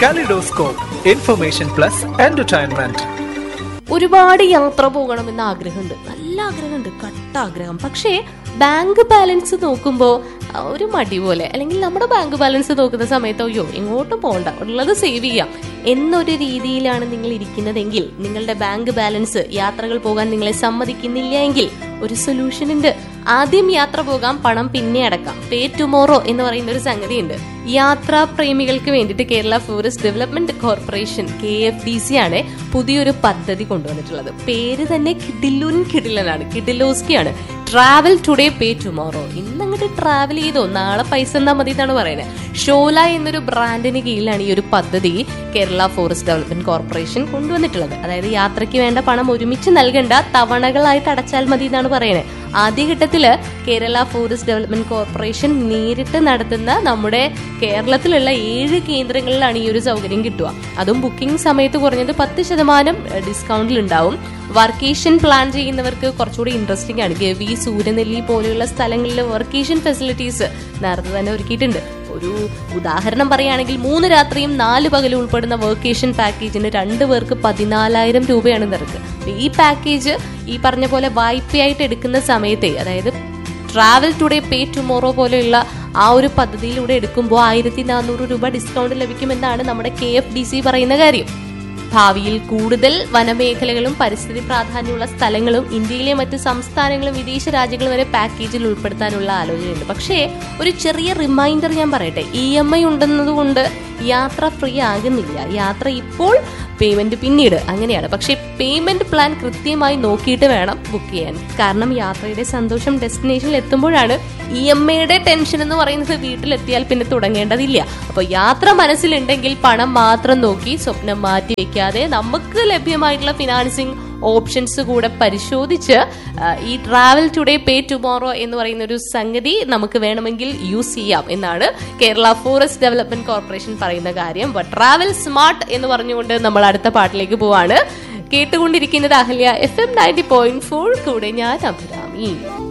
kaleidoscope information plus entertainment ഒരുപാട് യാത്ര പോകണമെന്ന് ആഗ്രഹമുണ്ട് നല്ല ആഗ്രഹമുണ്ട് കട്ട ആഗ്രഹം പക്ഷേ ബാങ്ക് ബാലൻസ് നോക്കുമ്പോൾ ഒരു മടി പോലെ അല്ലെങ്കിൽ നമ്മുടെ ബാങ്ക് ബാലൻസ് നോക്കുന്ന സമയത്ത് അയ്യോ എങ്ങോട്ടും പോകണ്ട ഉള്ളത് സേവ് ചെയ്യാം എന്നൊരു രീതിയിലാണ് നിങ്ങൾ ഇരിക്കുന്നതെങ്കിൽ നിങ്ങളുടെ ബാങ്ക് ബാലൻസ് യാത്രകൾ പോകാൻ നിങ്ങളെ സമ്മതിക്കുന്നില്ല എങ്കിൽ ഒരു സൊല്യൂഷൻ ഉണ്ട് ആദ്യം യാത്ര പോകാം പണം പിന്നെ അടക്കാം പേ ടുമോറോ എന്ന് പറയുന്ന ഒരു സംഗതി ഉണ്ട് യാത്രാ പ്രേമികൾക്ക് വേണ്ടിയിട്ട് Kerala tourist development corporation K F D C ആണ് പുതിയൊരു പദ്ധതി കൊണ്ടുവന്നിട്ടുള്ളത് പേര് തന്നെ കിഡിലുൻ കിഡിലനാണ് കിഡിലോസ്കിയാണ് ട്രാവൽ ടുഡേ പേ ടുമോറോ ഇന്ന് അങ്ങോട്ട് ട്രാവൽ ചെയ്തോ നാളെ പൈസ എന്നാ മതി എന്നാണ് പറയുന്നത് ഷോല എന്നൊരു ബ്രാൻഡിന് കീഴിലാണ് ഈ ഒരു പദ്ധതി കേരള ഫോറസ്റ്റ് ഡെവലപ്മെന്റ് കോർപ്പറേഷൻ കൊണ്ടുവന്നിട്ടുള്ളത് അതായത് യാത്രയ്ക്ക് വേണ്ട പണം ഒരുമിച്ച് നൽകേണ്ട തവണകളായിട്ട് അടച്ചാൽ മതി എന്നാണ് പറയുന്നത് ആദ്യഘട്ടത്തില് കേരള ഫോറസ്റ്റ് ഡെവലപ്മെന്റ് കോർപ്പറേഷൻ നേരിട്ട് നടത്തുന്ന നമ്മുടെ കേരളത്തിലുള്ള ഏഴ് കേന്ദ്രങ്ങളിലാണ് ഈ ഒരു സൗകര്യം കിട്ടുക അതും ബുക്കിംഗ് സമയത്ത് കുറഞ്ഞത് പത്ത് ശതമാനം ഡിസ്കൗണ്ടിൽ ഉണ്ടാവും വർക്കേഷൻ പ്ലാൻ ചെയ്യുന്നവർക്ക് കുറച്ചുകൂടി ഇൻട്രസ്റ്റിംഗ് ആണ് ഗവി സൂര്യനെല്ലി പോലെയുള്ള സ്ഥലങ്ങളിൽ വർക്കേഷൻ ഫെസിലിറ്റീസ് നേരത്തെ തന്നെ ഒരുക്കിയിട്ടുണ്ട് ഒരു ഉദാഹരണം പറയുകയാണെങ്കിൽ മൂന്ന് രാത്രിയും നാല് പകലും ഉൾപ്പെടുന്ന വർക്കേഷൻ പാക്കേജിന് രണ്ട് പേർക്ക് പതിനാലായിരം രൂപയാണ് നിരക്ക് ഈ പാക്കേജ് ഈ പറഞ്ഞ പോലെ വായ്പയായിട്ട് എടുക്കുന്ന സമയത്തെ അതായത് ട്രാവൽ ടുഡേ പേ ടുമോറോ പോലെയുള്ള ആ ഒരു പദ്ധതിയിലൂടെ എടുക്കുമ്പോൾ ആയിരത്തി നാനൂറ് രൂപ ഡിസ്കൗണ്ട് ലഭിക്കുമെന്നാണ് നമ്മുടെ കെ എഫ് ഡി സി പറയുന്ന കാര്യം ഭാവിയിൽ കൂടുതൽ വനമേഖലകളും പരിസ്ഥിതി പ്രാധാന്യമുള്ള സ്ഥലങ്ങളും ഇന്ത്യയിലെ മറ്റ് സംസ്ഥാനങ്ങളും വിദേശ രാജ്യങ്ങളും വരെ പാക്കേജിൽ ഉൾപ്പെടുത്താനുള്ള ആലോചനയുണ്ട് പക്ഷേ ഒരു ചെറിയ റിമൈൻഡർ ഞാൻ പറയട്ടെ ഇ എം ഐ ഉണ്ടെന്നതുകൊണ്ട് യാത്ര ഫ്രീ ആകുന്നില്ല യാത്ര ഇപ്പോൾ പേയ്മെന്റ് പിന്നീട് അങ്ങനെയാണ് പക്ഷേ പേയ്മെന്റ് പ്ലാൻ കൃത്യമായി നോക്കിയിട്ട് വേണം ബുക്ക് ചെയ്യാൻ കാരണം യാത്രയുടെ സന്തോഷം ഡെസ്റ്റിനേഷനിൽ എത്തുമ്പോഴാണ് ഇ എം ഐയുടെ ടെൻഷൻ എന്ന് പറയുന്നത് വീട്ടിലെത്തിയാൽ പിന്നെ തുടങ്ങേണ്ടതില്ല അപ്പോൾ യാത്ര മനസ്സിലുണ്ടെങ്കിൽ പണം മാത്രം നോക്കി സ്വപ്നം മാറ്റി വെക്കാതെ നമുക്ക് ലഭ്യമായിട്ടുള്ള ഫിനാൻസിങ് ഓപ്ഷൻസ് കൂടെ പരിശോധിച്ച് ആ, ഈ ട്രാവൽ ടുഡേ പേ ടുമോറോ എന്ന് പറയുന്ന ഒരു സംഗതി നമുക്ക് വേണമെങ്കിൽ യൂസ് ചെയ്യാം എന്നാണ് കേരള ഫോറസ്റ്റ് ഡെവലപ്മെന്റ് കോർപ്പറേഷൻ പറയുന്ന കാര്യം ട്രാവൽ സ്മാർട്ട് എന്ന് പറഞ്ഞുകൊണ്ട് നമ്മൾ അടുത്ത പാട്ടിലേക്ക് പോവാണ് കേട്ടുകൊണ്ടിരിക്കുന്നത് Ahalya F M ninety point four കൂടെ ഞാൻ അഭിരാമി